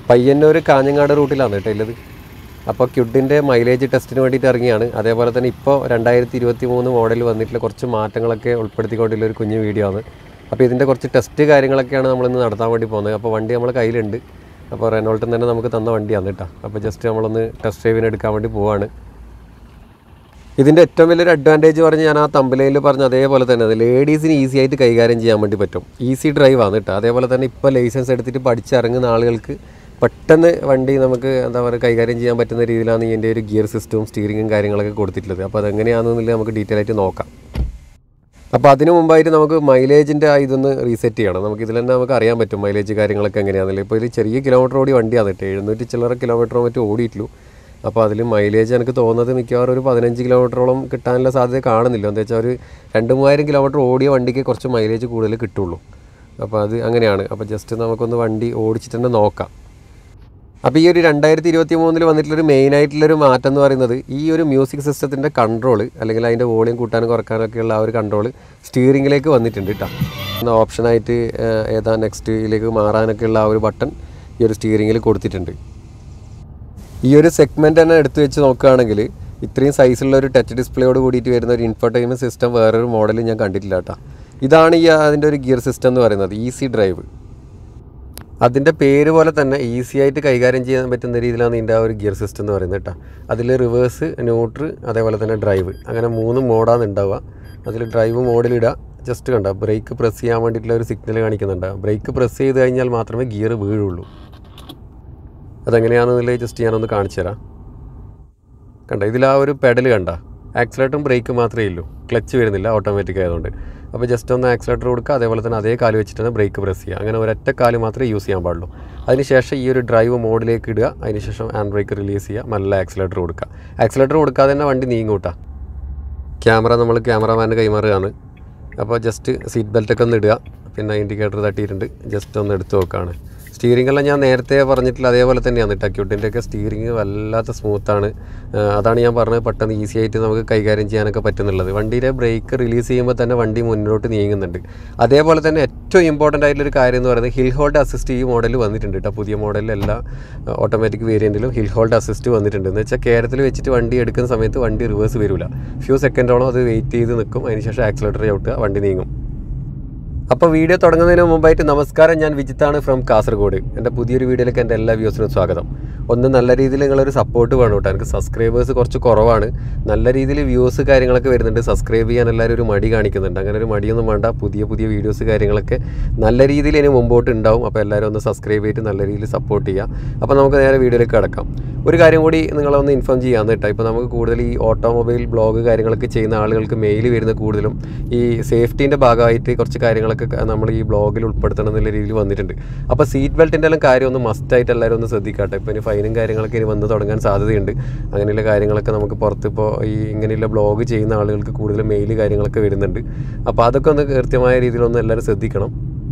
പയ്യന്നൂർ കാഞ്ഞങ്ങാട് റൂട്ടിലാണ് കേട്ടോ ഉള്ളത് അപ്പോൾ ക്യുഡിൻ്റെ മൈലേജ് ടെസ്റ്റിന് വേണ്ടിയിട്ട് ഇറങ്ങിയാണ് അതേപോലെ തന്നെ ഇപ്പോൾ രണ്ടായിരത്തി ഇരുപത്തി മൂന്ന് മോഡൽ വന്നിട്ടുള്ള കുറച്ച് മാറ്റങ്ങളൊക്കെ ഉൾപ്പെടുത്തിക്കൊണ്ടുള്ള ഒരു കുഞ്ഞു വീഡിയോ ആണ് അപ്പോൾ ഇതിൻ്റെ കുറച്ച് ടെസ്റ്റ് കാര്യങ്ങളൊക്കെയാണ് നമ്മളിന്ന് നടത്താൻ വേണ്ടി പോകുന്നത് അപ്പോൾ വണ്ടി നമ്മളെ കയ്യിലുണ്ട് അപ്പോൾ റെനോൾട്ടിൽ തന്നെ നമുക്ക് തന്ന വണ്ടിയാണ് കേട്ടോ അപ്പോൾ ജസ്റ്റ് നമ്മളൊന്ന് ടെസ്റ്റ് ഡ്രൈവിന് എടുക്കാൻ വേണ്ടി പോവാണ് ഇതിൻ്റെ ഏറ്റവും വലിയൊരു അഡ്വാൻറ്റേജ് പറഞ്ഞ് ഞാൻ ആ തമ്പലയിൽ പറഞ്ഞ അതേപോലെ തന്നെ അത് ലേഡീസിന് ഈസി ആയിട്ട് കൈകാര്യം ചെയ്യാൻ വേണ്ടി പറ്റും ഈസി ഡ്രൈവ് ആണ് കേട്ടോ അതേപോലെ തന്നെ ഇപ്പോൾ ലൈസൻസ് എടുത്തിട്ട് പഠിച്ചിറങ്ങുന്ന ആളുകൾക്ക് പെട്ടെന്ന് വണ്ടി നമുക്ക് എന്താ പറയുക കൈകാര്യം ചെയ്യാൻ പറ്റുന്ന രീതിയിലാണ് ഇതിൻ്റെ ഒരു ഗിയർ സിസ്റ്റവും സ്റ്റിയറിങ്ങും കാര്യങ്ങളൊക്കെ കൊടുത്തിട്ടുള്ളത് അപ്പോൾ അതെങ്ങനെയാണെന്നുള്ളത് നമുക്ക് ഡീറ്റെയിൽ ആയിട്ട് നോക്കാം അപ്പോൾ അതിന് മുമ്പായിട്ട് നമുക്ക് മൈലേജിൻ്റെ ആ ഇതൊന്ന് റീസെറ്റ് ചെയ്യണം നമുക്ക് ഇതിൽ തന്നെ നമുക്ക് അറിയാൻ പറ്റും മൈലേജ് കാര്യങ്ങളൊക്കെ എങ്ങനെയാണെന്നില്ല ഇപ്പോൾ ഇത് ചെറിയ കിലോമീറ്റർ ഓടി വണ്ടിയാണ് കേട്ടോ എഴുന്നൂറ്റി ചില്ലറ കിലോമീറ്ററോ മറ്റോ ഓടിയിട്ടുള്ളൂ അപ്പോൾ അതിൽ മൈലേജ് എനിക്ക് തോന്നുന്നത് മിക്കവാറും ഒരു പതിനഞ്ച് കിലോമീറ്ററോളം കിട്ടാനുള്ള സാധ്യത കാണുന്നില്ല എന്താ വെച്ചാൽ ഒരു രണ്ട് മൂവായിരം കിലോമീറ്റർ ഓടിയ വണ്ടിക്ക് കുറച്ച് മൈലേജ് കൂടുതൽ കിട്ടുള്ളൂ അപ്പോൾ അത് അങ്ങനെയാണ് അപ്പോൾ ജസ്റ്റ് നമുക്കൊന്ന് വണ്ടി ഓടിച്ചിട്ട് തന്നെ നോക്കാം അപ്പോൾ ഈ ഒരു രണ്ടായിരത്തി ഇരുപത്തി മൂന്നിൽ വന്നിട്ടുള്ളൊരു മെയിൻ ആയിട്ടുള്ളൊരു മാറ്റം എന്ന് പറയുന്നത് ഈ ഒരു മ്യൂസിക് സിസ്റ്റത്തിൻ്റെ കൺട്രോൾ അല്ലെങ്കിൽ അതിൻ്റെ വോളിയം കൂട്ടാനും കുറക്കാനൊക്കെയുള്ള ആ ഒരു കൺട്രോൾ സ്റ്റിയറിങ്ങിലേക്ക് വന്നിട്ടുണ്ട് കേട്ടോ ഓപ്ഷനായിട്ട് ഏതാ നെക്സ്റ്റിലേക്ക് മാറാനൊക്കെയുള്ള ആ ഒരു ബട്ടൺ ഈ ഒരു സ്റ്റിയറിങ്ങിൽ കൊടുത്തിട്ടുണ്ട് ഈ ഒരു സെഗ്മെൻ്റ് തന്നെ എടുത്തു വെച്ച് നോക്കുകയാണെങ്കിൽ ഇത്രയും സൈസുള്ള ഒരു ടച്ച് ഡിസ്പ്ലേയോട് കൂടിയിട്ട് വരുന്ന ഒരു ഇൻഫർടൈൻമെൻറ്റ് സിസ്റ്റം വേറൊരു മോഡൽ ഞാൻ കണ്ടിട്ടില്ല കേട്ടോ ഇതാണ് ഈ അതിൻ്റെ ഒരു ഗിയർ സിസ്റ്റം എന്ന് പറയുന്നത് ഈസി ഡ്രൈവ് അതിൻ്റെ പേര് പോലെ തന്നെ ഈസി ആയിട്ട് കൈകാര്യം ചെയ്യാൻ പറ്റുന്ന രീതിയിലാണ് ഇതിൻ്റെ ആ ഒരു ഗിയർ സിസ്റ്റം എന്ന് പറയുന്നത് കേട്ടോ അതിൽ റിവേഴ്സ് ന്യൂട്ര് അതേപോലെ തന്നെ ഡ്രൈവ് അങ്ങനെ മൂന്ന് മോഡാണ് ഉണ്ടാവുക അതിൽ ഡ്രൈവ് മോഡിലിടുക ജസ്റ്റ് കണ്ട ബ്രേക്ക് പ്രസ് ചെയ്യാൻ വേണ്ടിയിട്ടുള്ള ഒരു സിഗ്നൽ കാണിക്കുന്നുണ്ട് ബ്രേക്ക് പ്രസ് ചെയ്ത് കഴിഞ്ഞാൽ മാത്രമേ ഗിയർ വീഴുള്ളൂ അതെങ്ങനെയാണെന്നുള്ളത് ജസ്റ്റ് ഞാനൊന്ന് കാണിച്ചു തരാം കണ്ട ഇതിൽ ആ ഒരു പെഡൽ കണ്ട ആക്സിലേറ്ററും ബ്രേക്ക് മാത്രമേ ഉള്ളൂ ക്ലച്ച് വരുന്നില്ല ഓട്ടോമാറ്റിക് ആയതുകൊണ്ട് അപ്പോൾ ജസ്റ്റ് ഒന്ന് ആക്സിലേറ്റർ കൊടുക്കുക അതേപോലെ തന്നെ അതേ കാല് വെച്ചിട്ടാണ് ബ്രേക്ക് പ്രസ് ചെയ്യുക അങ്ങനെ ഒരൊറ്റ കാല് മാത്രമേ യൂസ് ചെയ്യാൻ പാടുള്ളൂ അതിനുശേഷം ഈ ഒരു ഡ്രൈവ് മോഡിലേക്ക് ഇടുക അതിനുശേഷം ഹാൻഡ് ബ്രേക്ക് റിലീസ് ചെയ്യുക നല്ല ആക്സിലേറ്റർ കൊടുക്കുക ആക്സിലേറ്റർ കൊടുക്കാതെ തന്നെ വണ്ടി നീങ്ങൂട്ടാ ക്യാമറ നമ്മൾ ക്യാമറമാന് കൈമാറുകയാണ് അപ്പോൾ ജസ്റ്റ് സീറ്റ് ബെൽറ്റൊക്കെ ഒന്ന് ഇടുക പിന്നെ ഇൻഡിക്കേറ്റർ തട്ടിയിട്ടുണ്ട് ജസ്റ്റ് ഒന്ന് എടുത്ത് നോക്കുകയാണ് സ്റ്റിയറിംഗ് എല്ലാം ഞാൻ നേരത്തെ പറഞ്ഞിട്ടില്ല അതേപോലെ തന്നെയാണ് ടക്യൂട്ടിൻ്റെ ഒക്കെ സ്റ്റിയറിംഗ് വല്ലാത്ത സ്മൂത്താണ് അതാണ് ഞാൻ പറഞ്ഞത് പെട്ടെന്ന് ഈസി ആയിട്ട് നമുക്ക് കൈകാര്യം ചെയ്യാനൊക്കെ പറ്റുന്നുള്ളത് വണ്ടിയുടെ ബ്രേക്ക് റിലീസ് ചെയ്യുമ്പോൾ തന്നെ വണ്ടി മുന്നോട്ട് നീങ്ങുന്നുണ്ട് അതേപോലെ തന്നെ ഏറ്റവും ഇമ്പോർട്ടൻ്റ് ആയിട്ടുള്ളൊരു കാര്യം എന്ന് പറയുന്നത് ഹിൽ ഹോൾഡ് അസിസ്റ്റ് ഈ മോഡൽ വന്നിട്ടുണ്ട് കേട്ടോ പുതിയ മോഡലിൽ എല്ലാ ഓട്ടോമാറ്റിക് വേരിയൻറ്റിലും ഹിൽ ഹോൾഡ് അസിസ്റ്റ് വന്നിട്ടുണ്ട് എന്ന് വെച്ചാൽ കേരളത്തിൽ വെച്ചിട്ട് വണ്ടി എടുക്കുന്ന സമയത്ത് വണ്ടി റിവേഴ്സ് വരില്ല ഫ്യൂ സെക്കൻഡോളം അത് വെയിറ്റ് ചെയ്ത് നിൽക്കും അതിനുശേഷം ആക്സിലേറ്റർ ചവിട്ടുക വണ്ടി നീങ്ങും അപ്പോൾ വീഡിയോ തുടങ്ങുന്നതിന് മുമ്പായിട്ട് നമസ്കാരം ഞാൻ വിജിത്താണ് ഫ്രം കാസർഗോഡ് എൻ്റെ പുതിയൊരു വീഡിയോയിലേക്ക് എൻ്റെ എല്ലാ വ്യൂസിനും സ്വാഗതം ഒന്ന് നല്ല രീതിയിൽ നിങ്ങളൊരു സപ്പോർട്ട് വേണം കേട്ടോ എനിക്ക് സബ്സ്ക്രൈബേഴ്സ് കുറച്ച് കുറവാണ് നല്ല രീതിയിൽ വ്യൂസ് കാര്യങ്ങളൊക്കെ വരുന്നുണ്ട് സബ്സ്ക്രൈബ് ചെയ്യാൻ എല്ലാവരും ഒരു മടി കാണിക്കുന്നുണ്ട് അങ്ങനെ ഒരു മടിയൊന്നും വേണ്ട പുതിയ പുതിയ വീഡിയോസ് കാര്യങ്ങളൊക്കെ നല്ല രീതിയിൽ ഇനി മുമ്പോട്ട് ഉണ്ടാവും അപ്പോൾ എല്ലാവരും ഒന്ന് സബ്സ്ക്രൈബ് ചെയ്തിട്ട് നല്ല രീതിയിൽ സപ്പോർട്ട് ചെയ്യുക അപ്പോൾ നമുക്ക് നേരെ വീഡിയോയിലേക്ക് കിടക്കാം ഒരു കാര്യം കൂടി നിങ്ങളൊന്ന് ഇൻഫോം ചെയ്യാൻ കേട്ടോ ഇപ്പോൾ നമുക്ക് കൂടുതൽ ഈ ഓട്ടോമൊബൈൽ ബ്ലോഗ് കാര്യങ്ങളൊക്കെ ചെയ്യുന്ന ആളുകൾക്ക് മെയിൽ വരുന്ന കൂടുതലും ഈ സേഫ്റ്റീൻ്റെ ഭാഗമായിട്ട് കുറച്ച് കാര്യങ്ങളൊക്കെ ക- നമ്മൾ ഈ ബ്ലോഗിൽ ഉൾപ്പെടുത്തണം എന്നുള്ള രീതിയിൽ വന്നിട്ടുണ്ട് അപ്പോൾ സീറ്റ് ബെൽറ്റിൻ്റെ എല്ലാം കാര്യം ഒന്ന് മസ്റ്റായിട്ട് എല്ലാവരും ഒന്ന് ശ്രദ്ധിക്കട്ടെ ഇപ്പോൾ ഇനി ഫൈനും കാര്യങ്ങളൊക്കെ ഇനി വന്ന് തുടങ്ങാൻ സാധ്യതയുണ്ട് അങ്ങനെയുള്ള കാര്യങ്ങളൊക്കെ നമുക്ക് പുറത്ത് ഇപ്പോൾ ഈ ഇങ്ങനെയുള്ള ബ്ലോഗ് ചെയ്യുന്ന ആളുകൾക്ക് കൂടുതൽ മെയിൽ കാര്യങ്ങളൊക്കെ വരുന്നുണ്ട് അപ്പോൾ അതൊക്കെ ഒന്ന് കൃത്യമായ രീതിയിലൊന്ന് എല്ലാവരും ശ്രദ്ധിക്കണം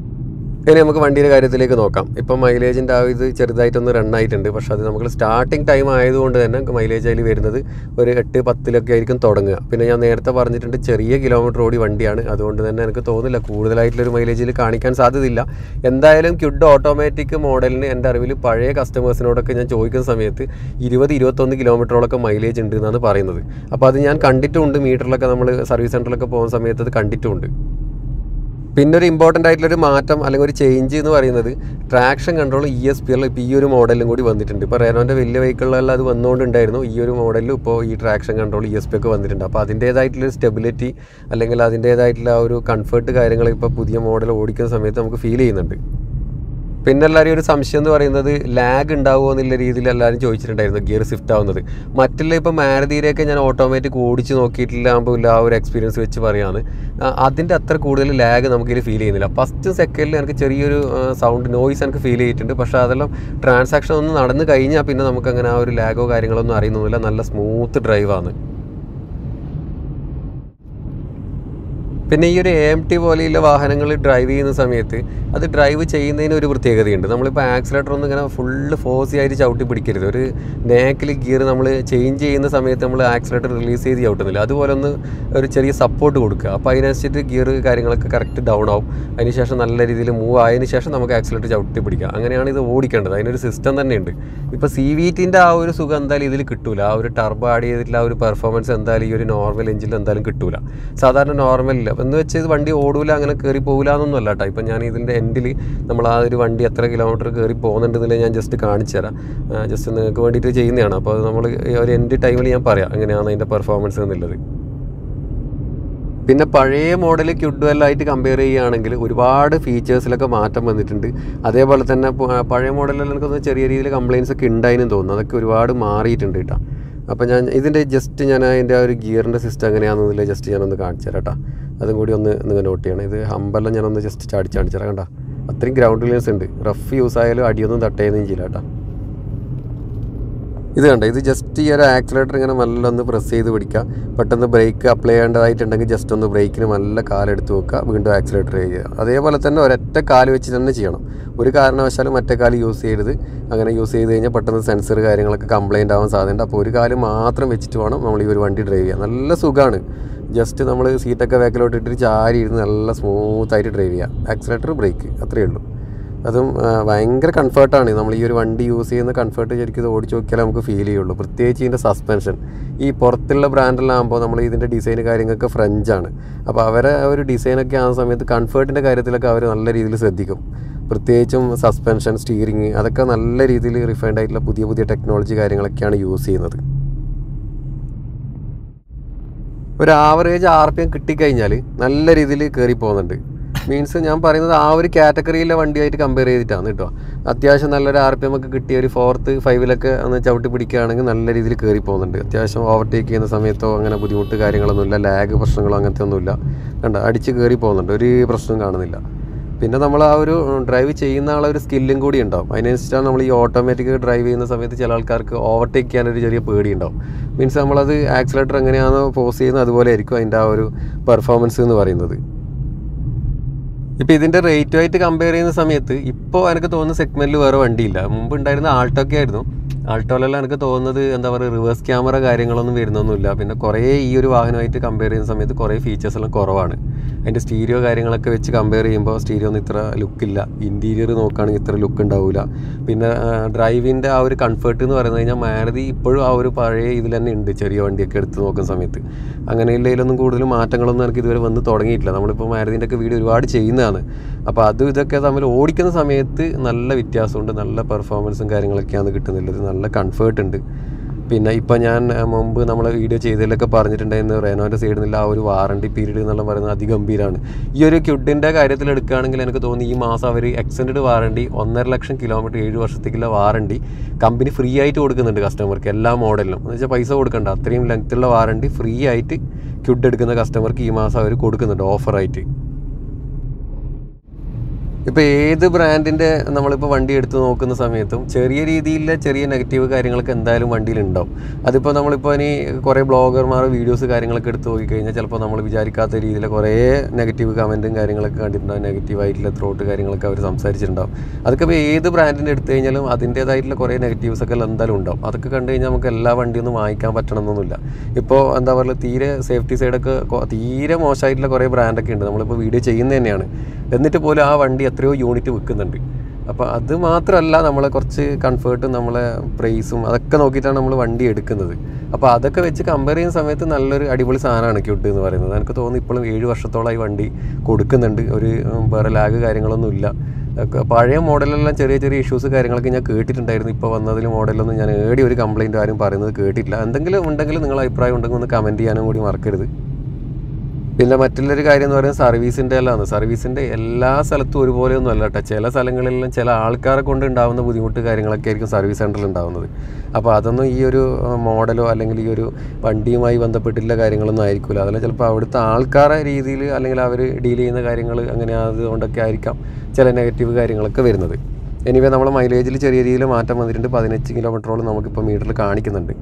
ഇനി നമുക്ക് വണ്ടിയുടെ കാര്യത്തിലേക്ക് നോക്കാം ഇപ്പം മൈലേജിൻ്റെ ആ ഇത് ചെറുതായിട്ടൊന്ന് റൺ ആയിട്ടുണ്ട് പക്ഷേ അത് നമുക്ക് സ്റ്റാർട്ടിങ് ടൈം ആയതുകൊണ്ട് തന്നെ മൈലേജ് അതിൽ വരുന്നത് ഒരു എട്ട് പത്തിലൊക്കെ ആയിരിക്കും തുടങ്ങുക പിന്നെ ഞാൻ നേരത്തെ പറഞ്ഞിട്ടുണ്ട് ചെറിയ കിലോമീറ്റർ ഓടി വണ്ടിയാണ് അതുകൊണ്ട് തന്നെ എനിക്ക് തോന്നുന്നില്ല കൂടുതലായിട്ടുള്ളൊരു മൈലേജിൽ കാണിക്കാൻ സാധ്യതയില്ല എന്തായാലും ക്യുഡ് ഓട്ടോമാറ്റിക് മോഡലിന് എൻ്റെ അറിവിൽ പഴയ കസ്റ്റമേഴ്സിനോടൊക്കെ ഞാൻ ചോദിക്കുന്ന സമയത്ത് ഇരുപത് ഇരുപത്തൊന്ന് കിലോമീറ്ററോളൊക്കെ മൈലേജ് ഉണ്ട് എന്നാണ് പറയുന്നത് അപ്പോൾ അത് ഞാൻ കണ്ടിട്ടുമുണ്ട് മീറ്ററിലൊക്കെ നമ്മൾ സർവീസ് സെൻറ്ററിലൊക്കെ പോകുന്ന സമയത്ത് അത് കണ്ടിട്ടുമുണ്ട് പിന്നെ ഒരു ഇമ്പോർട്ടൻ്റ് ആയിട്ടുള്ളൊരു മാറ്റം അല്ലെങ്കിൽ ഒരു ചേഞ്ച് എന്ന് പറയുന്നത് traction control E S P L ഇപ്പോൾ ഈ ഒരു മോഡലും കൂടി വന്നിട്ടുണ്ട് ഇപ്പോൾ റേനോൻ്റെ വലിയ വെഹിക്കിളിലെല്ലാം അത് വന്നുകൊണ്ടുണ്ടായിരുന്നു ഈ ഒരു മോഡലിൽ ഇപ്പോൾ ഈ traction control E S P ഒക്കെ വന്നിട്ടുണ്ട് അപ്പോൾ അതിൻ്റേതായിട്ടുള്ള സ്റ്റെബിലിറ്റി അല്ലെങ്കിൽ അതിൻ്റേതായിട്ടുള്ള ആ ഒരു കംഫർട്ട് കാര്യങ്ങൾ ഇപ്പോൾ പുതിയ മോഡൽ ഓടിക്കുന്ന സമയത്ത് നമുക്ക് ഫീൽ ചെയ്യുന്നുണ്ട് പിന്നെ എല്ലാവരും ഒരു സംശയം എന്ന് പറയുന്നത് ലാഗ് ഉണ്ടാവുമോ എന്നുള്ള രീതിയിൽ എല്ലാവരും ചോദിച്ചിട്ടുണ്ടായിരുന്നു ഗിയർ ഷിഫ്റ്റ് ആവുന്നത് മറ്റുള്ള ഇപ്പോൾ മാരുതിയിലേക്ക് ഞാൻ ഓട്ടോമാറ്റിക് ഓടിച്ച് നോക്കിയിട്ടില്ലാകുമ്പോൾ ഇല്ല ആ ഒരു എക്സ്പീരിയൻസ് വെച്ച് പറയാണ് അതിൻ്റെ അത്ര കൂടുതൽ ലാഗ് നമുക്കിതിൽ ഫീൽ ചെയ്യുന്നില്ല ഫസ്റ്റ് സെക്കൻഡിൽ എനിക്ക് ചെറിയൊരു സൗണ്ട് നോയ്സ് എനിക്ക് ഫീൽ ചെയ്തിട്ടുണ്ട് പക്ഷേ അതെല്ലാം ട്രാൻസാക്ഷൻ ഒന്ന് നടന്നു കഴിഞ്ഞാൽ പിന്നെ നമുക്ക് അങ്ങനെ ആ ഒരു ലാഗോ കാര്യങ്ങളൊന്നും അറിയുന്നൊന്നുമില്ല നല്ല സ്മൂത്ത് ഡ്രൈവാണ് പിന്നെ ഈ ഒരു എ എം ടി പോലെയുള്ള വാഹനങ്ങൾ ഡ്രൈവ് ചെയ്യുന്ന സമയത്ത് അത് ഡ്രൈവ് ചെയ്യുന്നതിന് ഒരു പ്രത്യേകതയുണ്ട് നമ്മളിപ്പോൾ ആക്സിലേറ്റർ ഒന്നും ഇങ്ങനെ ഫുള്ള് ഫോഴ്സി ആയിട്ട് ചവിട്ടി പിടിക്കരുത് ഒരു നേക്കിൽ ഗിയർ നമ്മൾ ചേഞ്ച് ചെയ്യുന്ന സമയത്ത് നമ്മൾ ആക്സിലേറ്റർ റിലീസ് ചെയ്ത് ചവിട്ടുന്നില്ല അതുപോലെ ഒന്ന് ഒരു ചെറിയ സപ്പോർട്ട് കൊടുക്കുക അപ്പോൾ അതിനനുസരിച്ചിട്ട് ഗിയർ കാര്യങ്ങളൊക്കെ കറക്റ്റ് ഡൗൺ ആവും അതിനുശേഷം നല്ല രീതിയിൽ മൂവ് ആയതിനു ശേഷം നമുക്ക് ആക്സിലേറ്റർ ചവിട്ടി പിടിക്കുക അങ്ങനെയാണ് ഇത് ഓടിക്കേണ്ടത് അതിനൊരു സിസ്റ്റം തന്നെയുണ്ട് ഇപ്പോൾ സി വി ടിൻ്റെ ആ ഒരു സുഖം എന്തായാലും ഇതിൽ കിട്ടൂല ആ ഒരു ടർബോ ആഡ് ചെയ്തിട്ടുള്ള ആ ഒരു പെർഫോമൻസ് എന്തായാലും ഈ ഒരു നോർമൽ എഞ്ചിനിൽ എന്തായാലും കിട്ടൂല സാധാരണ നോർമലില്ല അപ്പം എന്ന് വെച്ച് ഇത് വണ്ടി ഓടൂല അങ്ങനെ കയറി പോകില്ല എന്നൊന്നും അല്ല കേട്ടോ ഇപ്പം ഞാൻ ഇതിൻ്റെ എൻഡിൽ നമ്മൾ ആ ഒരു വണ്ടി എത്ര കിലോമീറ്റർ കയറി പോകുന്നുണ്ടെന്നില്ല ഞാൻ ജസ്റ്റ് കാണിച്ചു തരാം ജസ്റ്റ് നിങ്ങൾക്ക് വേണ്ടിയിട്ട് ചെയ്യുന്നതാണ് അപ്പോൾ അത് നമ്മൾ ഈ ഒരു എൻഡ് ടൈമിൽ ഞാൻ പറയാം എങ്ങനെയാണ് അതിൻ്റെ പെർഫോമൻസ് എന്നുള്ളത് പിന്നെ പഴയ മോഡൽ ക്യുഡ്വെല്ലായിട്ട് കമ്പയർ ചെയ്യുകയാണെങ്കിൽ ഒരുപാട് ഫീച്ചേഴ്സിലൊക്കെ മാറ്റം വന്നിട്ടുണ്ട് അതേപോലെ തന്നെ പ- പഴയ മോഡലിൽ എനിക്കൊന്ന് ചെറിയ രീതിയിൽ കംപ്ലയിൻസ് ഒക്കെ ഉണ്ടായിരുന്നു തോന്നുന്നു അതൊക്കെ ഒരുപാട് മാറിയിട്ടുണ്ട് കേട്ടോ അപ്പോൾ ഞാൻ ഇതിൻ്റെ ജസ്റ്റ് ഞാൻ അതിൻ്റെ ആ ഒരു ഗിയറിൻ്റെ സിസ്റ്റം എങ്ങനെയാണെന്നില്ല ജസ്റ്റ് ഞാനൊന്ന് കാണിച്ചു തരാം കേട്ടോ അതും കൂടി ഒന്ന് നിങ്ങൾ നോട്ട് ചെയ്യണം ഇത് ഹമ്പെല്ലാം ഞാനൊന്ന് ജസ്റ്റ് ചാടിച്ച് കാണിച്ചു തരാം കണ്ട അത്രയും ഗ്രൗണ്ട് ക്ലിയൻസ് ഉണ്ട് റഫ് യൂസ് ആയാലും അടിയൊന്നും തട്ടയൊന്നും ചെയ്യില്ല കേട്ടോ ഇത് കണ്ട ഇത് ജസ്റ്റ് ഈ ഒരു ആക്സിലേറ്റർ ഇങ്ങനെ നല്ല ഒന്ന് പ്രസ് ചെയ്ത് പിടിക്കുക പെട്ടെന്ന് ബ്രേക്ക് അപ്ലൈ ചെയ്യേണ്ടതായിട്ടുണ്ടെങ്കിൽ ജസ്റ്റ് ഒന്ന് ബ്രേക്കിന് നല്ല കാലെടുത്ത് വെക്കുക വീണ്ടും ആക്സിലേറ്റർ ചെയ്യുക അതേപോലെ തന്നെ ഒരൊറ്റ കാല് വെച്ച് തന്നെ ചെയ്യണം ഒരു കാരണവശാലും മറ്റേ കാല് യൂസ് ചെയ്യരുത് അങ്ങനെ യൂസ് ചെയ്ത് കഴിഞ്ഞാൽ പെട്ടെന്ന് സെൻസർ കാര്യങ്ങളൊക്കെ കംപ്ലൈൻ്റ് ആവാൻ സാധ്യതയുണ്ട് അപ്പോൾ ഒരു കാല് മാത്രം വെച്ചിട്ട് വേണം നമ്മൾ ഈ ഒരു വണ്ടി ഡ്രൈവ് ചെയ്യാൻ നല്ല സുഖമാണ് ജസ്റ്റ് നമ്മൾ സീറ്റൊക്കെ ബാക്കിലോട്ട് ഇട്ടിട്ട് ചാരി ഇരുന്ന് നല്ല സ്മൂത്തായിട്ട് ഡ്രൈവ് ചെയ്യുക ആക്സിലേറ്റർ ബ്രേക്ക് അത്രയേ ഉള്ളൂ അതും ആ, ഭയങ്കര കംഫർട്ടാണ് നമ്മൾ ഈ ഒരു വണ്ടി യൂസ് ചെയ്യുന്ന കംഫർട്ട് ശരിക്കും ഇത് ഓടിച്ച് നോക്കിയാലേ നമുക്ക് ഫീൽ ചെയ്യുള്ളൂ പ്രത്യേകിച്ച് ഇതിൻ്റെ സസ്പെൻഷൻ ഈ പുറത്തുള്ള ബ്രാൻഡെല്ലാം ആകുമ്പോൾ നമ്മൾ ഇതിൻ്റെ ഡിസൈൻ കാര്യങ്ങളൊക്കെ ഫ്രഞ്ചാണ് അപ്പോൾ അവരെ ആ ഒരു ഡിസൈനൊക്കെ ആകുന്ന സമയത്ത് കംഫർട്ടിൻ്റെ കാര്യത്തിലൊക്കെ അവർ നല്ല രീതിയിൽ ശ്രദ്ധിക്കും പ്രത്യേകിച്ചും സസ്പെൻഷൻ സ്റ്റീറിങ് അതൊക്കെ നല്ല രീതിയിൽ റിഫൈൻഡ് ആയിട്ടുള്ള പുതിയ പുതിയ ടെക്നോളജി കാര്യങ്ങളൊക്കെയാണ് യൂസ് ചെയ്യുന്നത് ഒരു ആവറേജ് ആർ പി എം കിട്ടിക്കഴിഞ്ഞാൽ നല്ല രീതിയിൽ കയറി പോകുന്നുണ്ട് മീൻസ് ഞാൻ പറയുന്നത് ആ ഒരു കാറ്റഗറിയിലെ വണ്ടിയായിട്ട് കമ്പയർ ചെയ്തിട്ടാണ് കേട്ടോ അത്യാവശ്യം നല്ലൊരു ആർ പി എം ഒക്കെ കിട്ടിയ ഒരു ഫോർത്ത് ഫൈവിലൊക്കെ ഒന്ന് ചവിട്ടി പിടിക്കുകയാണെങ്കിൽ നല്ല രീതിയിൽ കയറി പോകുന്നുണ്ട് അത്യാവശ്യം ഓവർടേക്ക് ചെയ്യുന്ന സമയത്തോ അങ്ങനെ ബുദ്ധിമുട്ട് കാര്യങ്ങളൊന്നുമില്ല ലാഗ് പ്രശ്നങ്ങളോ അങ്ങനത്തെ ഒന്നുമില്ല കണ്ട അടിച്ച് കയറി പോകുന്നുണ്ട് ഒരു പ്രശ്നവും കാണുന്നില്ല പിന്നെ നമ്മൾ ആ ഒരു ഡ്രൈവ് ചെയ്യുന്ന ആളെ ഒരു സ്കില്ലും കൂടി ഉണ്ടാവും അതിനനുസരിച്ചാണ് നമ്മൾ ഈ ഓട്ടോമാറ്റിക് ഡ്രൈവ് ചെയ്യുന്ന സമയത്ത് ചില ആൾക്കാർക്ക് ഓവർടേക്ക് ചെയ്യാനൊരു ചെറിയ പേടി ഉണ്ടാവും മീൻസ് നമ്മളത് ആക്സിലേറ്റർ എങ്ങനെയാണോ പോസ് ചെയ്യുന്നത് അതുപോലെ ആയിരിക്കും അതിൻ്റെ ആ ഒരു പെർഫോമൻസ് എന്ന് പറയുന്നത് ഇപ്പോൾ ഇതിൻ്റെ റേറ്റുമായിട്ട് കമ്പയർ ചെയ്യുന്ന സമയത്ത് ഇപ്പോൾ എനിക്ക് തോന്നുന്ന സെഗ്മെൻറ്റിൽ വേറെ വണ്ടിയില്ല മുമ്പ് ഉണ്ടായിരുന്ന ആൾട്ടൊക്കെ ആയിരുന്നു ആൾട്ടോയിലെല്ലാം എനിക്ക് തോന്നുന്നത് എന്താ പറയുക റിവേഴ്സ് ക്യാമറ കാര്യങ്ങളൊന്നും വരുന്നൊന്നുമില്ല പിന്നെ കുറേ ഈ ഒരു വാഹനമായിട്ട് കമ്പയർ ചെയ്യുന്ന സമയത്ത് കുറേ ഫീച്ചേഴ്സ് എല്ലാം കുറവാണ് അതിൻ്റെ സ്റ്റീരിയോ കാര്യങ്ങളൊക്കെ വെച്ച് കമ്പയർ ചെയ്യുമ്പോൾ സ്റ്റീരിയോ ഒന്നും ഇത്ര ലുക്കില്ല ഇൻറ്റീരിയർ നോക്കുകയാണെങ്കിൽ ഇത്ര ലുക്ക് ഉണ്ടാവില്ല പിന്നെ ഡ്രൈവിൻ്റെ ആ ഒരു കംഫർട്ട് എന്ന് പറയുന്നത് കഴിഞ്ഞാൽ മാരുതി ഇപ്പോഴും ആ ഒരു പഴയ ഇതിൽ തന്നെ ഉണ്ട് ചെറിയ വണ്ടിയൊക്കെ എടുത്ത് നോക്കുന്ന സമയത്ത് അങ്ങനെ ഇല്ലതിലൊന്നും കൂടുതൽ മാറ്റങ്ങളൊന്നും എനിക്ക് ഇതുവരെ വന്ന് തുടങ്ങിയിട്ടില്ല നമ്മളിപ്പോൾ മാരുതിൻ്റെ ഒക്കെ വീഡിയോ ഒരുപാട് ചെയ്യുന്നതാണ് അപ്പോൾ അതും ഇതൊക്കെ തമ്മിൽ ഓടിക്കുന്ന സമയത്ത് നല്ല വ്യത്യാസമുണ്ട് നല്ല പെർഫോമൻസും കാര്യങ്ങളൊക്കെയാണ് കിട്ടുന്നുള്ളത് നല്ല കംഫേർട്ട് ഉണ്ട് പിന്നെ ഇപ്പം ഞാൻ അഹ്, മുമ്പ് നമ്മൾ വീഡിയോ ചെയ്തതിലൊക്കെ പറഞ്ഞിട്ടുണ്ടായിരുന്നു റെനോൻ്റെ സൈഡിൽ നിന്നുള്ള ആ ഒരു വാറണ്ടി പീരീഡ് എന്നുള്ള പറയുന്നത് അതിഗംഭീരമാണ് ഈ ഒരു ക്യുഡിൻ്റെ കാര്യത്തിൽ എടുക്കുകയാണെങ്കിൽ എനിക്ക് തോന്നി ഈ മാസം അവർ എക്സ്റ്റൻഡ് വാറണ്ടി ഒന്നര ലക്ഷം കിലോമീറ്റർ ഏഴ് വർഷത്തേക്കുള്ള വാറണ്ടി കമ്പനി ഫ്രീ ആയിട്ട് കൊടുക്കുന്നുണ്ട് കസ്റ്റമർക്ക് എല്ലാ മോഡലിനും എന്ന് വെച്ചാൽ പൈസ കൊടുക്കണ്ട അത്രയും ലെങ്ത്തുള്ള വാറണ്ടി ഫ്രീ ആയിട്ട് ക്യുഡ് എടുക്കുന്ന കസ്റ്റമർക്ക് ഈ മാസം അവർ കൊടുക്കുന്നുണ്ട് ഓഫറായിട്ട് ഇപ്പോൾ ഏത് ബ്രാൻഡിൻ്റെ നമ്മളിപ്പോൾ വണ്ടി എടുത്ത് നോക്കുന്ന സമയത്തും ചെറിയ രീതിയിലുള്ള ചെറിയ നെഗറ്റീവ് കാര്യങ്ങളൊക്കെ എന്തായാലും വണ്ടിയിൽ ഉണ്ടാവും അതിപ്പോൾ നമ്മളിപ്പോൾ ഇനി കുറേ ബ്ലോഗർമാർ വീഡിയോസ് കാര്യങ്ങളൊക്കെ എടുത്ത് നോക്കിക്കഴിഞ്ഞാൽ ചിലപ്പോൾ നമ്മൾ വിചാരിക്കാത്ത രീതിയിൽ കുറേ നെഗറ്റീവ് കമൻറ്റും കാര്യങ്ങളൊക്കെ കണ്ടിട്ടുണ്ടാവും നെഗറ്റീവായിട്ടുള്ള ത്രോട്ട് കാര്യങ്ങളൊക്കെ അവർ സംസാരിച്ചിട്ടുണ്ടാവും അതൊക്കെ ഇപ്പോൾ ഏത് ബ്രാൻഡിൻ്റെ എടുത്തു കഴിഞ്ഞാലും അതിൻ്റേതായിട്ടുള്ള കുറേ നെഗറ്റീവ്സ് ഒക്കെ എന്തായാലും ഉണ്ടാവും അതൊക്കെ കണ്ടു കഴിഞ്ഞാൽ നമുക്ക് എല്ലാ വണ്ടിയൊന്നും വാങ്ങിക്കാൻ പറ്റണമെന്നൊന്നുമില്ല ഇപ്പോൾ എന്താ പറയുക തീരെ സേഫ്റ്റി സൈഡൊക്കെ കൊ- തീരെ മോശമായിട്ടുള്ള കുറേ ബ്രാൻഡൊക്കെ ഉണ്ട് നമ്മളിപ്പോൾ വീഡിയോ ചെയ്യുന്നത് തന്നെയാണ് എന്നിട്ട് പോലും ആ വണ്ടി എത്രയോ യൂണിറ്റ് വിൽക്കുന്നുണ്ട് അപ്പോൾ അത് മാത്രമല്ല നമ്മളെ കുറച്ച് കംഫേർട്ടും നമ്മളെ പ്രൈസും അതൊക്കെ നോക്കിയിട്ടാണ് നമ്മൾ വണ്ടി എടുക്കുന്നത് അപ്പോൾ അതൊക്കെ വെച്ച് കമ്പയർ ചെയ്യുന്ന സമയത്ത് നല്ലൊരു അടിപൊളി സാധനമാണ് ക്യൂട്ട് എന്ന് പറയുന്നത് എനിക്ക് തോന്നുന്നു ഇപ്പോഴും ഏഴ് വർഷത്തോളമായി വണ്ടി കൊടുക്കുന്നുണ്ട് ഒരു ഉം, വേറെ ലാഗ് കാര്യങ്ങളൊന്നും ഇല്ല ഒക്കെ പഴയ മോഡലെല്ലാം ചെറിയ ചെറിയ ഇഷ്യൂസ് കാര്യങ്ങളൊക്കെ ഞാൻ കേട്ടിട്ടുണ്ടായിരുന്നു ഇപ്പോൾ വന്നതിൽ മോഡലൊന്നും ഞാൻ ഏടി ഒരു കംപ്ലൈൻറ്റ് ആരും പറയുന്നത് കേട്ടിട്ടില്ല എന്തെങ്കിലും ഉണ്ടെങ്കിൽ നിങ്ങൾ അഭിപ്രായം ഉണ്ടെങ്കിൽ ഒന്ന് കമൻറ്റ് ചെയ്യാനും കൂടി മറക്കരുത് പിന്നെ മറ്റുള്ളൊരു കാര്യം എന്ന് പറയുന്നത് സർവീസിൻ്റെ എല്ലാമാണ് സർവീസിൻ്റെ എല്ലാ സ്ഥലത്തും ഒരുപോലെ ഒന്നും അല്ല കേട്ടോ ചില സ്ഥലങ്ങളിലെല്ലാം ചില ആൾക്കാരെ കൊണ്ട് ഉണ്ടാകുന്ന ബുദ്ധിമുട്ട് കാര്യങ്ങളൊക്കെ ആയിരിക്കും സർവീസ് സെൻറ്ററിൽ ഉണ്ടാകുന്നത് അപ്പോൾ അതൊന്നും ഈ ഒരു മോഡലോ അല്ലെങ്കിൽ ഈ ഒരു വണ്ടിയുമായി ബന്ധപ്പെട്ടിട്ടുള്ള കാര്യങ്ങളൊന്നും ആയിരിക്കില്ല അതെല്ലാം ചിലപ്പോൾ അവിടുത്തെ ആൾക്കാരെ രീതിയിൽ അല്ലെങ്കിൽ അവർ ഡീൽ ചെയ്യുന്ന കാര്യങ്ങൾ അങ്ങനെ അതുകൊണ്ടൊക്കെ ആയിരിക്കാം ചില നെഗറ്റീവ് കാര്യങ്ങളൊക്കെ വരുന്നത് എനിവേ നമ്മൾ മൈലേജിൽ ചെറിയ രീതിയിൽ മാറ്റം വന്നിട്ടുണ്ട് പതിനഞ്ച് കിലോമീറ്ററോളം നമുക്കിപ്പോൾ മീറ്ററിൽ കാണിക്കുന്നുണ്ട്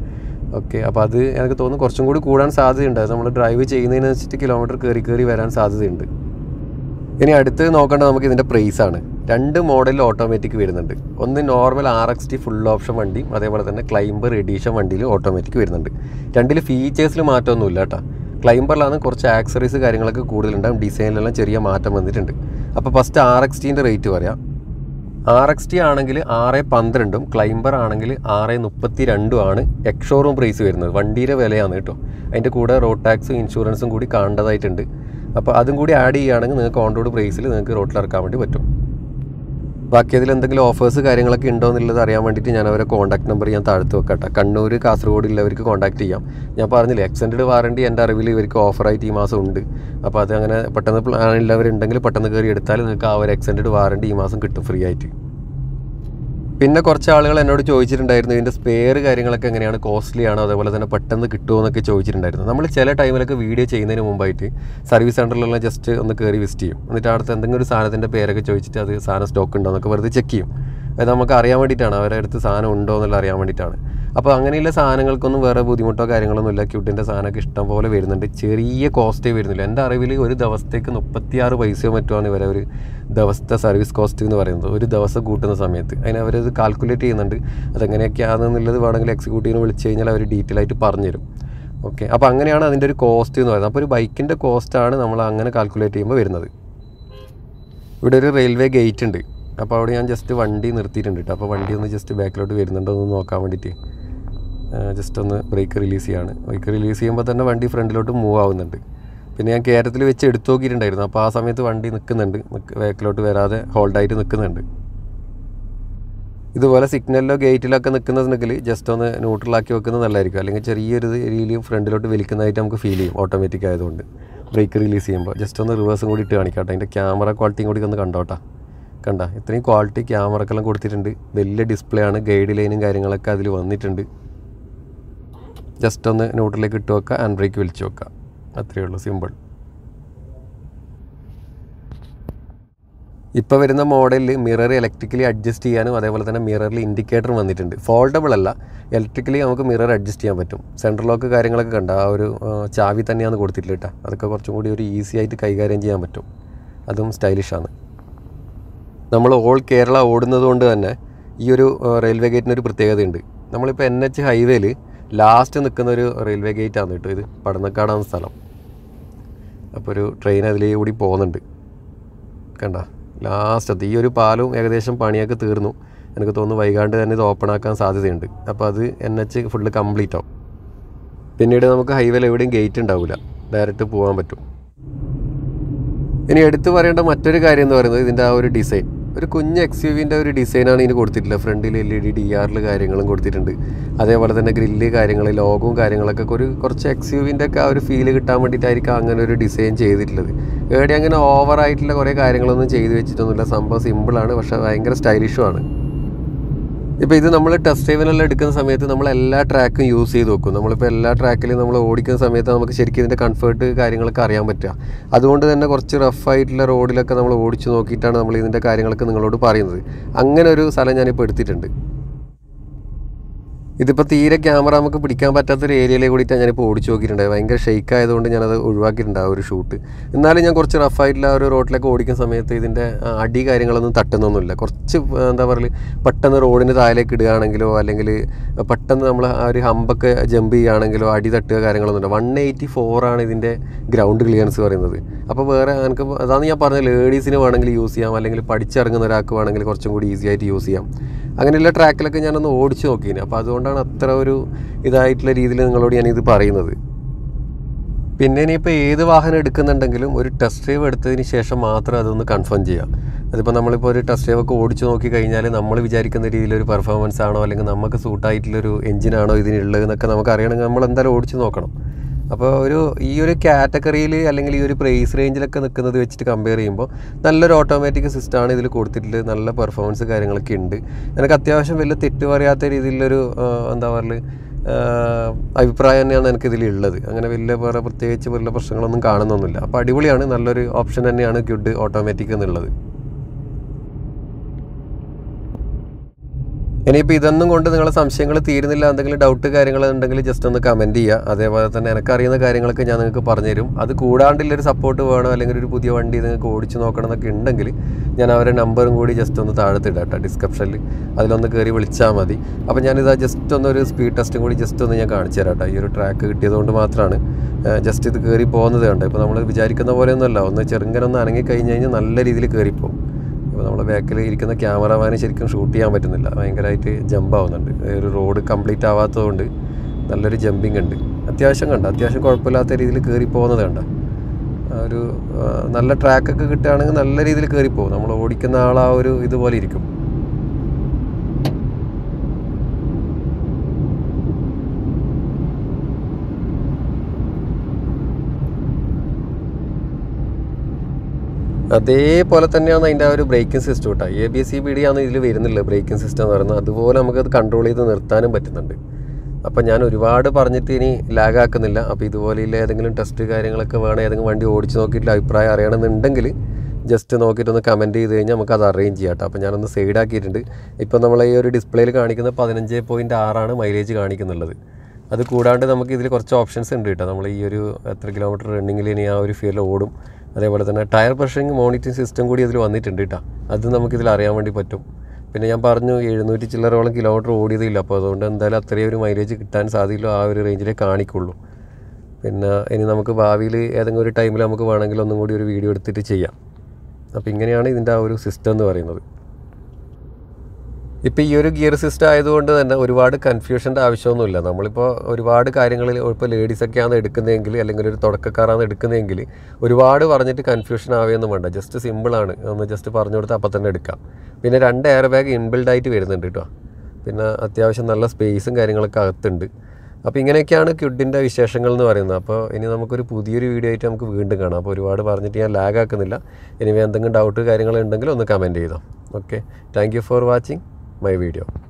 ഓക്കെ അപ്പോൾ അത് എനിക്ക് തോന്നുന്നു കുറച്ചും കൂടി കൂടാൻ സാധ്യതയുണ്ട് അത് നമ്മൾ ഡ്രൈവ് ചെയ്യുന്നതിനനുസരിച്ച് കിലോമീറ്റർ കയറി കയറി വരാൻ സാധ്യതയുണ്ട് ഇനി അടുത്ത് നോക്കേണ്ടത് നമുക്ക് ഇതിൻ്റെ പ്രൈസ് ആണ് രണ്ട് മോഡലിൽ ഓട്ടോമാറ്റിക് വരുന്നുണ്ട് ഒന്ന് normal R X T full option വണ്ടിയും അതേപോലെ തന്നെ ക്ലൈംബർ എഡീഷൻ വണ്ടിയിൽ ഓട്ടോമാറ്റിക് വരുന്നുണ്ട് രണ്ടിൽ ഫീച്ചേഴ്സിൽ മാറ്റമൊന്നുമില്ല കേട്ടോ ക്ലൈംബറിലാണ് കുറച്ച് ആക്സറീസ് കാര്യങ്ങളൊക്കെ കൂടുതലുണ്ടാകും ഡിസൈനിലെല്ലാം ചെറിയ മാറ്റം വന്നിട്ടുണ്ട് അപ്പോൾ ഫസ്റ്റ് ആർ എക്സ് ടീൻ്റെ റേറ്റ് പറയാം ആർ എക്സ് ടി ആണെങ്കിൽ ആറ് പന്ത്രണ്ടും ക്ലൈംബർ ആണെങ്കിൽ ആറ് മുപ്പത്തി രണ്ടും ആണ് എക്സോറൂം പ്രൈസ് വരുന്നത് വണ്ടിയുടെ വിലയാണ് കേട്ടോ അതിൻ്റെ കൂടെ റോഡ് ടാക്സും ഇൻഷുറൻസും കൂടി കാണേണ്ടതായിട്ടുണ്ട് അപ്പോൾ അതും കൂടി ആഡ് ചെയ്യുകയാണെങ്കിൽ നിങ്ങൾക്ക് ഓൺ റോഡ് പ്രൈസിൽ നിങ്ങൾക്ക് റോട്ടിൽ ഇറക്കാൻ വേണ്ടി പറ്റും ബാക്കി അതിൽ എന്തെങ്കിലും ഓഫേഴ്സ് കാര്യങ്ങളൊക്കെ ഉണ്ടോ എന്നുള്ളത് അറിയാൻ വേണ്ടിയിട്ട് ഞാൻ അവരെ കോൺടാക്ട് നമ്പർ ഞാൻ താഴ്ത്ത് വെക്കട്ടെ കണ്ണൂർ കാസർഗോഡ് ഉള്ളവർക്ക് കോൺടാക്ട് ചെയ്യാം ഞാൻ പറഞ്ഞില്ലേ എക്സ്റ്റൻഡ് വാറണ്ടി എൻ്റെ അറിവിൽ ഇവർക്ക് ഓഫറായിട്ട് ഈ മാസം ഉണ്ട് അപ്പോൾ അത് അങ്ങനെ പെട്ടെന്ന് പ്ലാൻ ഉള്ളവരുണ്ടെങ്കിൽ പെട്ടെന്ന് കയറി എടുത്താൽ നിങ്ങൾക്ക് ആ ഒരു എക്സ്റ്റൻഡ് വാറണ്ടി ഈ മാസം കിട്ടും ഫ്രീ ആയിട്ട് പിന്നെ കുറച്ച് ആളുകൾ എന്നോട് ചോദിച്ചിട്ടുണ്ടായിരുന്നു ഇതിൻ്റെ സ്പെയർ കാര്യങ്ങളൊക്കെ എങ്ങനെയാണ് കോസ്റ്റ്ലി ആണോ അതേപോലെ തന്നെ പെട്ടെന്ന് കിട്ടുമോ എന്നൊക്കെ ചോദിച്ചിട്ടുണ്ടായിരുന്നു നമ്മൾ ചില ടൈമിലൊക്കെ വീഡിയോ ചെയ്യുന്നതിന് മുമ്പായിട്ട് സർവീസ് സെൻറ്ററിലെല്ലാം ജസ്റ്റ് ഒന്ന് കയറി വിസിറ്റ് ചെയ്യും എന്നിട്ട് അടുത്ത് എന്തെങ്കിലും ഒരു സാധനത്തിൻ്റെ പേരൊക്കെ ചോദിച്ചിട്ട് അത് സാധനം സ്റ്റോക്ക് ഉണ്ടോ എന്നൊക്കെ വെറുതെ ചെക്ക് ചെയ്യും അത് നമുക്ക് അറിയാൻ വേണ്ടിയിട്ടാണ് അവരുടെ അടുത്ത് സാധനം ഉണ്ടോ എന്നുള്ള അറിയാൻ വേണ്ടിയിട്ടാണ് അപ്പോൾ അങ്ങനെയുള്ള സാധനങ്ങൾക്കൊന്നും വേറെ ബുദ്ധിമുട്ടോ കാര്യങ്ങളൊന്നും ഇല്ല ക്യൂട്ടിൻ്റെ സാധനമൊക്കെ ഇഷ്ടം പോലെ വരുന്നുണ്ട് ചെറിയ കോസ്റ്റേ വരുന്നില്ല എൻ്റെ അറിവിൽ ഒരു ദിവസത്തേക്ക് മുപ്പത്തിയാറ് പൈസയോ മറ്റുമാണ് ഇവരെ ഒരു ദിവസത്തെ സർവീസ് കോസ്റ്റ് എന്ന് പറയുന്നത് ഒരു ദിവസം കൂട്ടുന്ന സമയത്ത് അതിന് അവരത് കാൽക്കുലേറ്റ് ചെയ്യുന്നുണ്ട് അതെങ്ങനെയൊക്കെയാണെന്നുള്ളത് വേണമെങ്കിൽ എക്സിക്യൂട്ടീവിനെ വിളിച്ച് കഴിഞ്ഞാൽ അവർ ഡീറ്റെയിൽ ആയിട്ട് പറഞ്ഞുതരും ഓക്കെ അപ്പോൾ അങ്ങനെയാണ് അതിൻ്റെ ഒരു കോസ്റ്റ് എന്ന് പറയുന്നത് അപ്പോൾ ഒരു ബൈക്കിൻ്റെ കോസ്റ്റാണ് നമ്മൾ അങ്ങനെ കാൽക്കുലേറ്റ് ചെയ്യുമ്പോൾ വരുന്നത് ഇവിടെ ഒരു റെയിൽവേ ഗേറ്റ് ഉണ്ട് അപ്പോൾ അവിടെ ഞാൻ ജസ്റ്റ് വണ്ടി നിർത്തിയിട്ടുണ്ട് കേട്ടോ അപ്പോൾ വണ്ടി ഒന്ന് ജസ്റ്റ് ബാക്കിലോട്ട് വരുന്നുണ്ടോ എന്ന് നോക്കാൻ വേണ്ടിയിട്ട് ജസ്റ്റ് ഒന്ന് ബ്രേക്ക് റിലീസ് ചെയ്യാണ് ബ്രേക്ക് റിലീസ് ചെയ്യുമ്പോൾ തന്നെ വണ്ടി ഫ്രണ്ടിലോട്ട് മൂവ് ആവുന്നുണ്ട് പിന്നെ ഞാൻ കേരളത്തിൽ വെച്ച് എടുത്തു നോക്കിയിട്ടുണ്ടായിരുന്നു അപ്പോൾ ആ സമയത്ത് വണ്ടി നിൽക്കുന്നുണ്ട് ബാക്കിലോട്ട് വരാതെ ഹോൾഡായിട്ട് നിൽക്കുന്നുണ്ട് ഇതുപോലെ സിഗ്നലിലോ ഗേറ്റിലൊക്കെ നിൽക്കുന്നുണ്ടെങ്കിൽ ജസ്റ്റ് ഒന്ന് ന്യൂട്രലാക്കി വെക്കുന്നത് നല്ലതായിരിക്കും അല്ലെങ്കിൽ ചെറിയൊരു രീതിയിൽ ഫ്രണ്ടിലോട്ട് വലിക്കുന്നതായിട്ട് നമുക്ക് ഫീൽ ചെയ്യും ഓട്ടോമാറ്റിക് ആയതുകൊണ്ട് ബ്രേക്ക് റിലീസ് ചെയ്യുമ്പോൾ ജസ്റ്റ് ഒന്ന് റിവേഴ്സും കൂടി ഇട്ട് കാണിക്കാട്ടെ അതിൻ്റെ ക്യാമറ ക്വാളിറ്റിയും കൂടി ഒന്ന് കണ്ടോട്ടാ കണ്ട ഇത്രയും ക്വാളിറ്റി ക്യാമറക്കെല്ലാം കൊടുത്തിട്ടുണ്ട് വലിയ ഡിസ്പ്ലേ ആണ് ഗൈഡ് ലൈനും കാര്യങ്ങളൊക്കെ അതിൽ വന്നിട്ടുണ്ട് ജസ്റ്റ് ഒന്ന് ന്യൂട്രലിലേക്ക് ഇട്ട് വെക്കുക ഹാൻഡ് ബ്രേക്ക് വലിച്ചു വെക്കുക അത്രയേ ഉള്ളൂ സിമ്പിൾ ഇപ്പോൾ വരുന്ന മോഡലിൽ മിറർ ഇലക്ട്രിക്കലി അഡ്ജസ്റ്റ് ചെയ്യാനും അതേപോലെ തന്നെ മിററിൽ ഇൻഡിക്കേറ്റർ വന്നിട്ടുണ്ട് ഫോൾഡബിൾ അല്ല ഇലക്ട്രിക്കലി നമുക്ക് മിറർ അഡ്ജസ്റ്റ് ചെയ്യാൻ പറ്റും സെൻട്രൽ ലോക്ക് കാര്യങ്ങളൊക്കെ കണ്ട ആ ഒരു ആ, ചാവി തന്നെയാണ് കൊടുത്തിട്ടില്ല കേട്ടോ അതൊക്കെ കുറച്ചും കൂടി ഒരു ഈസി ആയിട്ട് കൈകാര്യം ചെയ്യാൻ പറ്റും അതും സ്റ്റൈലിഷാണ് നമ്മൾ ഓൾ കേരള ഓടുന്നത് കൊണ്ട് തന്നെ ഈ ഒരു ആ, റെയിൽവേ ഗേറ്റിന് ഒരു പ്രത്യേകതയുണ്ട് നമ്മളിപ്പോൾ എൻ എച്ച് ഹൈവേയിൽ ലാസ്റ്റ് നിൽക്കുന്ന ഒരു റെയിൽവേ ഗേറ്റാണ് കേട്ടോ ഇത് പടന്നക്കാടാണ് സ്ഥലം അപ്പോൾ ഒരു ട്രെയിൻ അതിലേ കൂടി പോകുന്നുണ്ട് കണ്ട ലാസ്റ്റ് ഈ ഒരു പാലവും ഏകദേശം പണിയൊക്കെ തീർന്നു എനിക്ക് തോന്നുന്നു വൈകാണ്ട് തന്നെ ഇത് ഓപ്പൺ ആക്കാൻ സാധ്യതയുണ്ട് അപ്പോൾ അത് എൻ എച്ച് ഫുള്ള് കംപ്ലീറ്റ് ആവും പിന്നീട് നമുക്ക് ഹൈവേയിൽ എവിടെയും ഗേറ്റ് ഉണ്ടാവില്ല ഡയറക്റ്റ് പോകാൻ പറ്റും ഇനി എടുത്തു പറയേണ്ട മറ്റൊരു കാര്യം എന്ന് പറയുന്നത് ഇതിൻ്റെ ആ ഒരു ഡിസൈൻ ഒരു കുഞ്ഞ് എക്സ് യു വിൻ്റെ ഒരു ഡിസൈനാണ് ഇതിന് കൊടുത്തിട്ടില്ല ഫ്രണ്ടിൽ എൽ ഇ ഡി ഡി ആറിൽ കാര്യങ്ങളും കൊടുത്തിട്ടുണ്ട് അതേപോലെ തന്നെ ഗ്രില്ല് കാര്യങ്ങൾ ലോഗവും കാര്യങ്ങളൊക്കെ ഒരു കുറച്ച് എക്സ് യു വിൻ്റെ ഒക്കെ ആ ഒരു ഫീല് കിട്ടാൻ വേണ്ടിയിട്ടായിരിക്കും അങ്ങനെ ഒരു ഡിസൈൻ ചെയ്തിട്ടുള്ളത് ഏടെ അങ്ങനെ ഓവറായിട്ടുള്ള കുറേ കാര്യങ്ങളൊന്നും ചെയ്ത് വെച്ചിട്ടൊന്നുമില്ല സംഭവം സിമ്പിളാണ് പക്ഷേ ഭയങ്കര സ്റ്റൈലിഷുമാണ് ഇപ്പോൾ ഇത് നമ്മൾ ടെസ്റ്റ് ഡ്രൈവിനെല്ലാം എടുക്കുന്ന സമയത്ത് നമ്മൾ എല്ലാ ട്രാക്കും യൂസ് ചെയ്ത് നോക്കും നമ്മളിപ്പോൾ എല്ലാ ട്രാക്കിലും നമ്മൾ ഓടിക്കുന്ന സമയത്ത് നമുക്ക് ശരിക്കും ഇതിൻ്റെ കംഫർട്ട് കാര്യങ്ങളൊക്കെ അറിയാൻ പറ്റുക അതുകൊണ്ട് തന്നെ കുറച്ച് റഫ് ആയിട്ടുള്ള റോഡിലൊക്കെ നമ്മൾ ഓടിച്ചു നോക്കിയിട്ടാണ് നമ്മൾ ഇതിൻ്റെ കാര്യങ്ങളൊക്കെ നിങ്ങളോട് പറയുന്നത് അങ്ങനെ ഒരു സ്ഥലം ഞാനിപ്പോൾ എടുത്തിട്ടുണ്ട് ഇതിപ്പോൾ തീരെ ക്യാമറ നമുക്ക് പിടിക്കാൻ പറ്റാത്തൊരു ഏരിയയിലെ കൂടിയിട്ടാണ് ഞാനിപ്പോൾ ഓടിച്ചു നോക്കിയിട്ടുണ്ടായത് ഭയങ്കര ഷെയ്ക്ക് ആയതുകൊണ്ട് ഞാനത് ഒഴിവാക്കിയിട്ടുണ്ട് ആ ഒരു ഷൂട്ട് എന്നാലും ഞാൻ കുറച്ച് റഫായിട്ടുള്ള ആ ഒരു റോഡിലൊക്കെ ഓടിക്കുന്ന സമയത്ത് ഇതിൻ്റെ ആ, അടി കാര്യങ്ങളൊന്നും തട്ടുന്നൊന്നുമില്ല കുറച്ച് ആ, എന്താ പറയുക പെട്ടെന്ന് റോഡിന് താഴേക്ക് ഇടുകയാണെങ്കിലോ അല്ലെങ്കിൽ പെട്ടെന്ന് നമ്മൾ ആ ഒരു ഹമ്പൊക്കെ ജമ്പ് ചെയ്യുകയാണെങ്കിലോ അടി തട്ടുക കാര്യങ്ങളൊന്നും ഇല്ല വൺ എയ്റ്റി ഫോറാണ് ഇതിൻ്റെ ഗ്രൗണ്ട് ക്ലിയറൻസ് പറയുന്നത് അപ്പോൾ വേറെ എനിക്ക് അതാണ് ഞാൻ പറഞ്ഞത് ലേഡീസിന് വേണമെങ്കിൽ യൂസ് ചെയ്യാം അല്ലെങ്കിൽ പഠിച്ചിറങ്ങുന്ന ഒരാൾക്ക് വേണമെങ്കിൽ കുറച്ചും കൂടി ഈസി ആയിട്ട് യൂസ് ചെയ്യാം അങ്ങനെയുള്ള ട്രാക്കിലൊക്കെ ഞാനൊന്ന് ഓടിച്ചു നോക്കിയിന് അപ്പോൾ അതുകൊണ്ടാണ് അത്ര ഒരു ഇതായിട്ടുള്ള രീതിയിൽ നിങ്ങളോട് ഞാനിത് പറയുന്നത് പിന്നെ ഇനിയിപ്പോൾ ഏത് വാഹനം എടുക്കുന്നുണ്ടെങ്കിലും ഒരു ടെസ്റ്റ് ഡ്രൈവ് എടുത്തതിന് ശേഷം മാത്രം അതൊന്ന് കൺഫേം ചെയ്യാം അതിപ്പോൾ നമ്മളിപ്പോൾ ഒരു ടെസ്റ്റ് ഡ്രൈവ് ഒക്കെ ഓടിച്ചു നോക്കി കഴിഞ്ഞാൽ നമ്മൾ വിചാരിക്കുന്ന രീതിയിലൊരു പെർഫോമൻസ് ആണോ അല്ലെങ്കിൽ നമുക്ക് സൂട്ടായിട്ടുള്ളൊരു എഞ്ചിനാണോ ഇതിനുള്ളത് എന്നൊക്കെ നമുക്ക് അറിയണമെങ്കിൽ നമ്മൾ എന്തായാലും ഓടിച്ചു നോക്കണം അപ്പോൾ ഒരു ഈ ഒരു കാറ്റഗറിയിൽ അല്ലെങ്കിൽ ഈ ഒരു പ്രൈസ് റേഞ്ചിലൊക്കെ നിൽക്കുന്നത് വെച്ചിട്ട് കമ്പയർ ചെയ്യുമ്പോൾ നല്ലൊരു ഓട്ടോമാറ്റിക് സിസ്റ്റമാണ് ഇതിൽ കൊടുത്തിട്ടുള്ളത് നല്ല പെർഫോമൻസ് കാര്യങ്ങളൊക്കെ ഉണ്ട് എനിക്ക് അത്യാവശ്യം വലിയ തെറ്റ് പറയാത്ത രീതിയിലൊരു ആ, എന്താ പറയുക അഭിപ്രായം തന്നെയാണ് എനിക്കിതിൽ ഉള്ളത് അങ്ങനെ വലിയ വേറെ പ്രത്യേകിച്ച് വലിയ പ്രശ്നങ്ങളൊന്നും കാണുന്നൊന്നുമില്ല അപ്പോൾ അടിപൊളിയാണ് നല്ലൊരു ഓപ്ഷൻ തന്നെയാണ് ക്യുഡ് ഓട്ടോമാറ്റിക് എന്നുള്ളത് ഇനിയിപ്പോൾ ഇതൊന്നും കൊണ്ട് നിങ്ങളെ സംശയങ്ങൾ തീരുന്നില്ല എന്തെങ്കിലും ഡൗട്ട് കാര്യങ്ങൾ ഉണ്ടെങ്കിൽ ജസ്റ്റ് ഒന്ന് കമൻറ്റ് ചെയ്യുക അതേപോലെ തന്നെ എനിക്കറിയുന്ന കാര്യങ്ങളൊക്കെ ഞാൻ നിങ്ങൾക്ക് പറഞ്ഞുതരും അത് കൂടാണ്ടുള്ളൊരു സപ്പോർട്ട് വേണോ അല്ലെങ്കിൽ ഒരു പുതിയ വണ്ടി നിങ്ങൾക്ക് ഓടിച്ച് നോക്കണം എന്നൊക്കെ ഉണ്ടെങ്കിൽ ഞാൻ അവരുടെ നമ്പറും കൂടി ജസ്റ്റ് ഒന്ന് താഴത്തിടാം കേട്ടോ ഡിസ്ക്രിപ്ഷനിൽ അതിലൊന്ന് കയറി വിളിച്ചാൽ മതി അപ്പോൾ ഞാനിതാ ജസ്റ്റ് ഒന്നൊരു സ്പീഡ് ടെസ്റ്റും കൂടി ജസ്റ്റ് ഒന്ന് ഞാൻ കാണിച്ചു തരാം കേട്ടോ ഈ ഒരു ട്രാക്ക് കിട്ടിയതുകൊണ്ട് മാത്രമാണ് ജസ്റ്റ് ഇത് കയറി പോകുന്നത് കണ്ടോ ഇപ്പോൾ നമ്മൾ വിചാരിക്കുന്ന പോലെയൊന്നുമല്ല ഒന്ന് ചെറുങ്ങനെ ഒന്ന് അനങ്ങി കഴിഞ്ഞ് കഴിഞ്ഞാൽ നല്ല രീതിയിൽ കയറിപ്പോകും ഇപ്പോൾ നമ്മളെ ബാക്കിൽ ഇരിക്കുന്ന ക്യാമറമാന് ശരിക്കും ഷൂട്ട് ചെയ്യാൻ പറ്റുന്നില്ല ഭയങ്കരമായിട്ട് ജമ്പ് ആവുന്നുണ്ട് ഒരു റോഡ് കംപ്ലീറ്റ് ആവാത്തതുകൊണ്ട് നല്ലൊരു ജമ്പിങ് ഉണ്ട് അത്യാവശ്യം കണ്ട അത്യാവശ്യം കുഴപ്പമില്ലാത്ത രീതിയിൽ കയറി പോകുന്നത് കണ്ട ആ ഒരു ആ, നല്ല ട്രാക്കൊക്കെ കിട്ടുകയാണെങ്കിൽ നല്ല രീതിയിൽ കയറിപ്പോകും നമ്മൾ ഓടിക്കുന്ന ആൾ ആ ഒരു ഇതുപോലെ ഇരിക്കും അതേപോലെ തന്നെയാണ് അതിൻ്റെ ആ ഒരു ബ്രേക്കിംഗ് സിസ്റ്റം കേട്ടോ A B C B D ആണ് ഇതിൽ വരുന്നില്ല ബ്രേക്കിംഗ് സിസ്റ്റം എന്ന് പറയുന്നത് അതുപോലെ നമുക്കത് കൺട്രോൾ ചെയ്ത് നിർത്താനും പറ്റുന്നുണ്ട് അപ്പം ഞാൻ ഒരുപാട് പറഞ്ഞിട്ട് ഇനി ലാഗ് ആക്കുന്നില്ല അപ്പോൾ ഇതുപോലെയുള്ള ഏതെങ്കിലും ടെസ്റ്റ് കാര്യങ്ങളൊക്കെ വേണം ഏതെങ്കിലും വണ്ടി ഓടിച്ച് നോക്കിയിട്ട് അഭിപ്രായം അറിയണമെന്നുണ്ടെങ്കിൽ ജസ്റ്റ് നോക്കിയിട്ടൊന്ന് കമൻറ്റ് ചെയ്ത് കഴിഞ്ഞാൽ നമുക്ക് അത് അറേഞ്ച് ചെയ്യാം കേട്ടോ അപ്പോൾ ഞാനൊന്ന് സൈഡ് ആക്കിയിട്ടുണ്ട് ഇപ്പോൾ നമ്മൾ ഈ ഒരു ഡിസ്പ്ലേയിൽ കാണിക്കുന്ന പതിനഞ്ച് പോയിൻറ്റ് ആറാണ് മൈലേജ് കാണിക്കുന്നുള്ളത് അത് കൂടാണ്ട് നമുക്ക് ഇതിൽ കുറച്ച് ഓപ്ഷൻസ് ഉണ്ട് കേട്ടോ നമ്മൾ ഈ ഒരു എത്ര കിലോമീറ്റർ റണ്ണിങ്ങിൽ ഇനി ആ ഒരു ഫീൽ ഓടും അതേപോലെ തന്നെ ടയർ പ്രഷറിങ് മോണിറ്ററിംഗ് സിസ്റ്റം കൂടി ഇതിൽ വന്നിട്ടുണ്ട് കേട്ടോ അത് നമുക്കിതിൽ അറിയാൻ വേണ്ടി പറ്റും പിന്നെ ഞാൻ പറഞ്ഞു എഴുന്നൂറ്റി ചില്ലറോളം കിലോമീറ്റർ ഓടിയതില്ല അപ്പോൾ അതുകൊണ്ട് എന്തായാലും അത്രയും ഒരു മൈലേജ് കിട്ടാൻ സാധ്യതയില്ല ആ ഒരു റേഞ്ചിലേ കാണിക്കുള്ളൂ പിന്നെ ഇനി നമുക്ക് ഭാവിയിൽ ഏതെങ്കിലും ഒരു ടൈമിൽ നമുക്ക് വേണമെങ്കിൽ ഒന്നും കൂടി ഒരു വീഡിയോ എടുത്തിട്ട് ചെയ്യാം അപ്പോൾ ഇങ്ങനെയാണ് ഇതിൻ്റെ ആ ഒരു സിസ്റ്റം എന്ന് പറയുന്നത് ഇപ്പോൾ ഈ ഒരു ഗിയർ സിസ്റ്റം ആയതുകൊണ്ട് തന്നെ ഒരുപാട് കൺഫ്യൂഷൻ്റെ ആവശ്യമൊന്നുമില്ല നമ്മളിപ്പോൾ ഒരുപാട് കാര്യങ്ങളിൽ ഇപ്പോൾ ലേഡീസൊക്കെയാണ് എടുക്കുന്നതെങ്കിൽ അല്ലെങ്കിൽ ഒരു തുടക്കക്കാരാണ് എടുക്കുന്നതെങ്കിൽ ഒരുപാട് പറഞ്ഞിട്ട് കൺഫ്യൂഷൻ ആവുകയൊന്നും വേണ്ട ജസ്റ്റ് സിമ്പിളാണ് ഒന്ന് ജസ്റ്റ് പറഞ്ഞു കൊടുത്താൽ അപ്പം തന്നെ എടുക്കാം പിന്നെ രണ്ട് എയർ ബാഗ് ഇൻബിൽഡ് ആയിട്ട് വരുന്നുണ്ട് കേട്ടോ പിന്നെ അത്യാവശ്യം നല്ല സ്പേസും കാര്യങ്ങളൊക്കെ അകത്തുണ്ട് അപ്പോൾ ഇങ്ങനെയൊക്കെയാണ് ക്യുഡിൻ്റെ വിശേഷങ്ങൾ എന്ന് പറയുന്നത് അപ്പോൾ ഇനി നമുക്കൊരു പുതിയൊരു വീഡിയോ ആയിട്ട് നമുക്ക് വീണ്ടും കാണാം അപ്പോൾ ഒരുപാട് പറഞ്ഞിട്ട് ഞാൻ ലാഗ് ആക്കുന്നില്ല ഇനി എന്തെങ്കിലും ഡൗട്ട് കാര്യങ്ങളുണ്ടെങ്കിൽ ഒന്ന് കമൻറ്റ് ചെയ്തോ okay thank you for watching my video